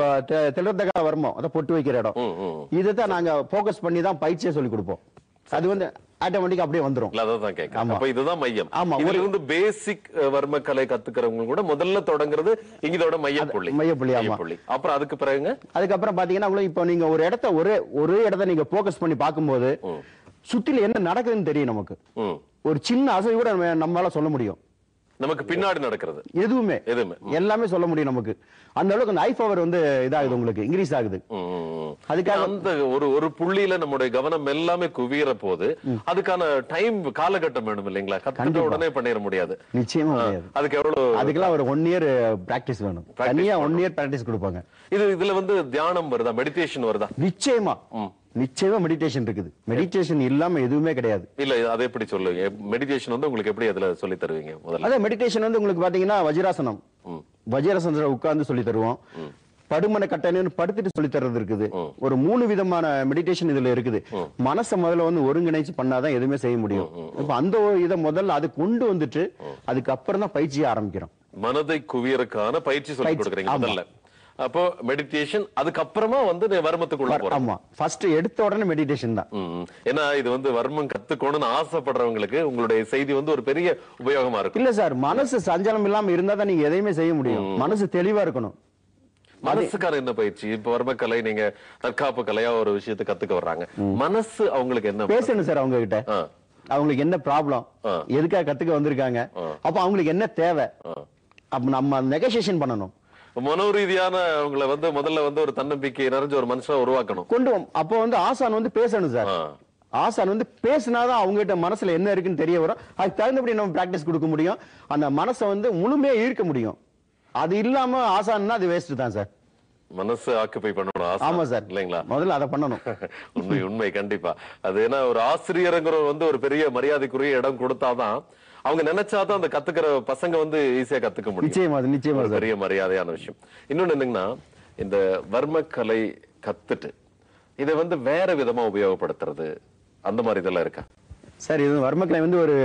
திலத்தக வர்மம் அதை பொட்டு வைக்கிற இடம் ம், ம். இதை தான் நாங்க போக்கஸ் பண்ணி தான் பயிற்சியை சொல்லி கொடுப்போம் அது வந்து ஆட்டோமேட்டிக்கா அப்படியே வந்துரும் இல்ல அதான் கேட்கிறேன் ஆமா. அப்ப இதுதான் மையம் ஆமா, இதுல இருந்து பேசிக் வர்மக்கலை கத்துக்கிறவங்க கூட முதல்ல தொடங்குறது இங்க இதோட மையப்புள்ளி மையப்புள்ளி, ஆமா. மையப்புள்ளி அப்புறம் அதுக்கு பிறகுங்க அதுக்கப்புறம் பாத்தீங்கன்னா உங்களுக்கு இப்போ நீங்க ஒரு இடத்த ஒரே ஒரே இடத்த நீங்க போக்கஸ் பண்ணி பார்க்கும்போது சுத்தில என்ன நடக்குதுன்னு தெரியும் நமக்கு ம். ஒரு சின்ன அசைவு கூட நம்ம- நம்மளால சொல்ல முடியும் நமக்கு பின்னாடி நடக்கிறது எதுவுமே எதுவுமே எல்லாமே சொல்ல முடியும் நமக்கு அந்த அளவுக்கு அந்த ஐ பவர் வந்து இதாகுது உங்களுக்கு இன்க்ரீஸ் ஆகுது ம், ம், ம். அதுக்காக அந்த ஒரு ஒரு புள்ளியில நம்முடைய கவனம் எல்லாமே குவியற போது அதுக்கான டைம் காலகட்டம் வேணும் இல்லைங்களா கத்துட்ட உடனே பண்ணிட முடியாது நிச்சயமா முடியாது அதுக்கு எவ்வளவு அதுக்கெல்லாம் ஒரு ஒன் இயர் பிராக்டிஸ் வேணும் தனியா ஒன் இயர் பிராக்டிஸ் கொடுப்பாங்க இது இதுல வந்து தியானம் வருதா மெடிடேஷன் வருதா நிச்சயமா நிச்சயமா மெடிடேஷன் இருக்குது மெடிடேஷன் இல்லாம எதுவுமே கிடையாது இல்ல அதை எப்படி சொல்லுவீங்க மெடிடேஷன் வந்து உங்களுக்கு எப்படி அதுல சொல்லி தருவீங்க முதல்ல அதான் மெடிடேஷன் வந்து உங்களுக்கு பாத்தீங்கன்னா வஜ்ராசனம் வஜ்ராசனத்துல உட்கார்ந்து சொல்லி தருவோம் படுமனை கட்டணம் படுத்துட்டு சொல்லி தர்றது இருக்குது ஒரு மூணு விதமான மெடிடேஷன் இதுல இருக்குது மனசை முதல்ல வந்து ஒருங்கிணைச்சு பண்ணாதான் எதுவுமே செய்ய முடியும் இப்ப அந்த ஒரு இதை முதல்ல அது கொண்டு வந்துட்டு அதுக்கப்புறம் தான் பயிற்சியை ஆரம்பிக்கிறோம் மனதை குவியறதுக்கான பயிற்சி சொல்லி பயிற்சி, கொடுக்குறீங்க ஆமா. முதல்ல அப்போ மெடிடேஷன் அதுக்கப்புறமா வந்து நீ வர்மத்துக்குள்ள போற ஆமா ஃபர்ஸ்ட் எடுத்த உடனே மெடிடேஷன் தான் ம், ம். ஏன்னா இது வந்து வர்மம் கத்துக்கணும்னு ஆசைப்படுறவங்களுக்கு உங்களுடைய செய்தி வந்து ஒரு பெரிய உபயோகமா இருக்கும் இல்ல சார் மனசு சஞ்சலம் இல்லாம இருந்தா தான் நீங்க எதையுமே செய்ய முடியும் மனசு தெளிவா இருக்கணும் மனசுக்கான என்ன பயிற்சி இப்ப வர்மக்கலை நீங்க தற்காப்பு கலையா ஒரு விஷயத்தை கத்துக்க வர்றாங்க மனசு அவங்களுக்கு என்ன பேசணும் சார் அவங்க கிட்ட ஆ, அவங்களுக்கு என்ன ப்ராப்ளம் ஆ. எதுக்காக கத்துக்க வந்திருக்காங்க அப்ப அவங்களுக்கு என்ன தேவை ஆ. அப்ப நம்ம நெகோசியேஷன் பண்ணணும் மனோரீதியான அவங்கள வந்து முதல்ல வந்து ஒரு தன்னம்பிக்கை நிறைஞ்ச ஒரு மனுஷனை உருவாக்கணும் கொண்டு வா- அப்போ வந்து ஆசான் வந்து பேசணும் சார் ஆ. ஆசான் வந்து பேசினாதான் அவங்க கிட்ட மனசுல என்ன இருக்குன்னு தெரிய வரும் அதுக்கு தகுந்தபடி நம்ம பிராக்டிஸ் கொடுக்க முடியும் அந்த மனசை வந்து முழுமையா ஈர்க்க முடியும் அது இல்லாம ஆசான்னா அது வேஸ்ட் தான் சார் மனசு ஆக்குப்பை பண்ணணும் ஆசை. ஆமா சார் இல்லைங்களா முதல்ல அதை பண்ணணும் உண்மை உண்மை கண்டிப்பா அது ஏன்னா ஒரு ஆசிரியருங்கிறவர் வந்து ஒரு பெரிய மரியாதைக்குரிய இடம் கொடுத்தாதான் அவங்க நினைச்சாதான் அந்த கத்துக்கிற பசங்க வந்து ஈஸியா கத்துக்க முடியும் நிச்சயமா அது நிச்சயமா ஒரு சார் பெரிய மரியாதையான விஷயம் இன்னொன்னு என்னங்கன்னா இந்த வர்மக்கலை கத்துட்டு இதை வந்து வேற விதமா உபயோகப்படுத்துறது அந்த மாதிரி இதெல்லாம் இருக்கா சார் இது வர்மக்கலை வந்து ஒரு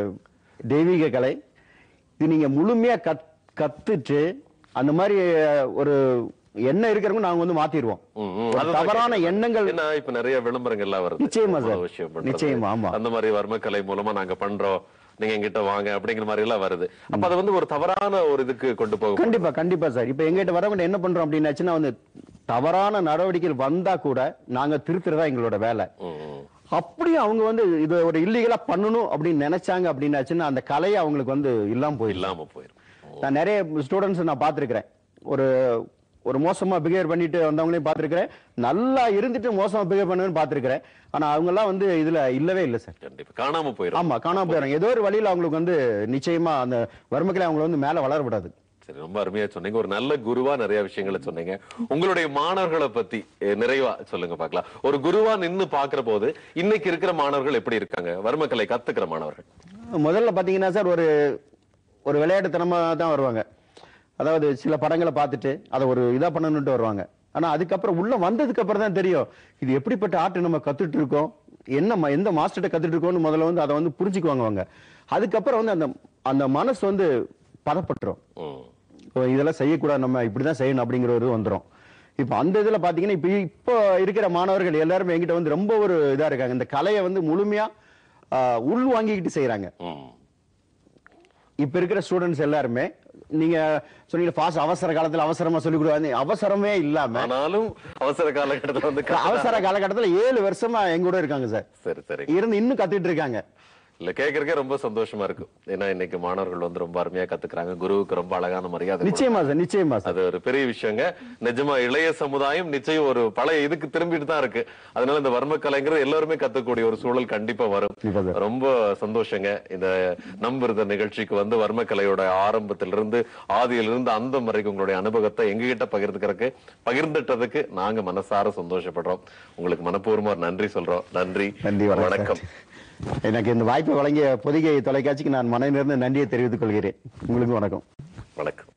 தெய்வீக கலை இது நீங்க முழுமையா கத் கத்துட்டு அந்த மாதிரி ஒரு எண்ணம் இருக்கிறவங்க நாங்க வந்து மாத்திடுவோம் ம், ம். ஒரு அதுதான் தவறான கேட்கிறேன். எண்ணங்கள் ஏன்னா இப்ப நிறைய விளம்பரங்கள் எல்லாம் வருது நிச்சயமா ஒரு சார். விஷயம் பண்றது. நிச்சயமா, ஆமா. அந்த மாதிரி வர்மக்கலை மூலமா நாங்க பண்றோம் நீங்க எங்கிட்ட வாங்க அப்படிங்கிற மாதிரி எல்லாம் வருது அப்ப அது வந்து ஒரு தவறான ஒரு இதுக்கு கொண்டு போகும் கண்டிப்பா கண்டிப்பா சார் இப்ப எங்கிட்ட வரவங்க என்ன பண்றோம் அப்படின்னாச்சுன்னா வந்து தவறான நடவடிக்கைகள் வந்தா கூட நாங்க திருத்துறதா எங்களோட வேலை அப்படியும் அவங்க வந்து இது ஒரு இல்லீகலா பண்ணணும் அப்படின்னு நினைச்சாங்க அப்படின்னாச்சுன்னா அந்த கலையை அவங்களுக்கு வந்து இல்லாம போயிடலாம் இல்லாம போயிரும் நான் நிறைய ஸ்டூடெண்ட்ஸ் நான் பார்த்திருக்கிறேன் ஒரு ஒரு மோசமா பிஹேவ் பண்ணிட்டு வந்தவங்களையும் பார்த்திருக்கிறேன் நல்லா இருந்துட்டு மோசமா பிஹேவ் பண்ணுன்னு பார்த்திருக்கிறேன் ஆனா அவங்க எல்லாம் வந்து இதுல இல்லவே இல்லை சார் கண்டிப்பா காணாம போயிரும் ஆமா காணாம போயிடும் ஏதோ ஒரு வழியில அவங்களுக்கு வந்து நிச்சயமா அந்த வறுமைகளை அவங்களை வந்து மேல வளர விடாது சரி ரொம்ப அருமையா சொன்னீங்க ஒரு நல்ல குருவா நிறைய விஷயங்களை சொன்னீங்க உங்களுடைய மாணவர்களை பத்தி அஹ், நிறைவா சொல்லுங்க பார்க்கலாம் ஒரு குருவா நின்னு பாக்குற போது இன்னைக்கு இருக்கிற மாணவர்கள் எப்படி இருக்காங்க வர்மக்கலை கத்துக்கிற மாணவர்கள் முதல்ல பாத்தீங்கன்னா சார் ஒரு ஒரு விளையாட்டுத்தனமா தான் வருவாங்க அதாவது சில படங்களை பார்த்துட்டு அதை ஒரு இதா பண்ணணும்ட்டு வருவாங்க ஆனா அதுக்கப்புறம் உள்ள வந்ததுக்கு அப்புறம் தான் தெரியும் இது எப்படிப்பட்ட ஆர்ட் நம்ம கத்துட்டு இருக்கோம் என்ன ம- எந்த மாஸ்டர்கிட்ட கத்துட்டு இருக்கோம்னு முதல்ல வந்து அதை வந்து புரிஞ்சுக்குவாங்க அவங்க அதுக்கப்புறம் வந்து அந்த அந்த மனசு வந்து பதப்பட்டுரும் ம். ஓ, இதெல்லாம் செய்யக்கூடாது நம்ம இப்படிதான் செய்யணும் அப்படிங்கிற ஒரு இது வந்துரும் இப்போ அந்த இதுல பாத்தீங்கன்னா இப்போ இப்போ இருக்கிற மாணவர்கள் எல்லாருமே என்கிட்ட வந்து ரொம்ப ஒரு இதா இருக்காங்க இந்த கலையை வந்து முழுமையா ஆஹ், உள் வாங்கிக்கிட்டு செய்யறாங்க ம். இப்ப இருக்கிற ஸ்டூடெண்ட்ஸ் எல்லாருமே நீங்க சொன்னீங்க ஃபாஸ்ட் அவசர காலத்துல அவசரமா சொல்லி கொடுவாங்க அவசரமே இல்லாம ஆனாலும் அவசர காலகட்டத்துல வந்து க- அவசர காலகட்டத்துல ஏழு வருஷமா எங்க கூட இருக்காங்க சார் சரி சரி இருந்து இன்னும் கத்துட்டு இருக்காங்க இல்ல கேக்குறதுக்கே ரொம்ப சந்தோஷமா இருக்கு ஏன்னா இன்னைக்கு மாணவர்கள் வந்து ரொம்ப அருமையா கத்துக்கிறாங்க குருவுக்கு ரொம்ப அழகான மரியாதை நிச்சயமா சார் நிச்சயமா சார் அது ஒரு பெரிய விஷயங்க நிஜமா இளைய சமுதாயம் நிச்சயம் ஒரு பழைய இதுக்கு திரும்பிட்டு தான் இருக்கு அதனால இந்த வர்ம கலைங்கிறது எல்லாருமே கத்துக்கூடிய ஒரு சூழல் கண்டிப்பா வரும் கண்டிப்பா சார். ரொம்ப சந்தோஷங்க இந்த நம்புறத நிகழ்ச்சிக்கு வந்து வர்ம கலையோட ஆரம்பத்திலிருந்து ஆதியிலிருந்து அந்த வரைக்கும் உங்களுடைய அனுபவத்தை எங்ககிட்ட பகிர்ந்துக்கிறதுக்கு பகிர்ந்துட்டதுக்கு நாங்க மனசார சந்தோஷப்படுறோம் உங்களுக்கு மனப்பூர்வமா ஒரு நன்றி சொல்றோம் நன்றி நன்றி வணக்கம் சார். எனக்கு இந்த வாய்ப்பை வழங்கிய பொதிகை தொலைக்காட்சிக்கு நான் மனதிலிருந்து நன்றியை தெரிவித்துக் கொள்கிறேன் உங்களுக்கு வணக்கம் வணக்கம்